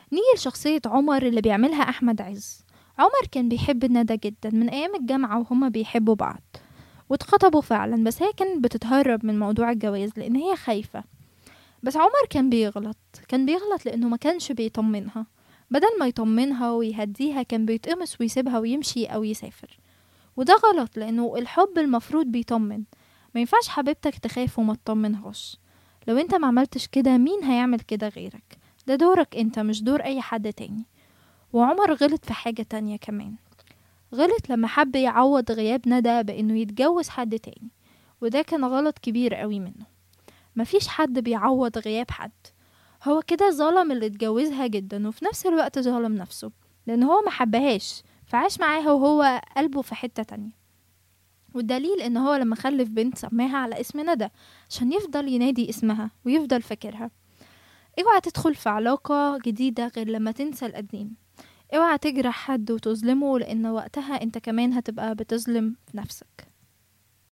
نيجي لشخصية عمر اللي بيعملها أحمد عز عمر كان بيحب ندى جدا من أيام الجامعة وهما بيحبوا بعض واتخطبوا فعلا بس هي كانت بتتهرب من موضوع الجواز لأن هي خايفة بس عمر كان بيغلط كان بيغلط لأنه ما كانش بيطمنها بدل ما يطمنها ويهديها كان بيتقمص ويسيبها ويمشي أو يسافر وده غلط لأنه الحب المفروض بيطمن ما ينفعش حبيبتك تخاف وما تطمنهاش لو انت ما عملتش كده مين هيعمل كده غيرك ده دورك انت مش دور اي حد تاني وعمر غلط في حاجة تانية كمان غلط لما حب يعوض غياب ندى بانه يتجوز حد تاني وده كان غلط كبير قوي منه مفيش حد بيعوض غياب حد هو كده ظلم اللي اتجوزها جدا وفي نفس الوقت ظلم نفسه لان هو ما حبهاش فعاش معاها وهو قلبه في حتة تانية والدليل ان هو لما خلف بنت سماها على اسم ندى عشان يفضل ينادي اسمها ويفضل فاكرها اوعى تدخل في علاقة جديدة غير لما تنسى القديم اوعى تجرح حد وتظلمه لان وقتها انت كمان هتبقى بتظلم نفسك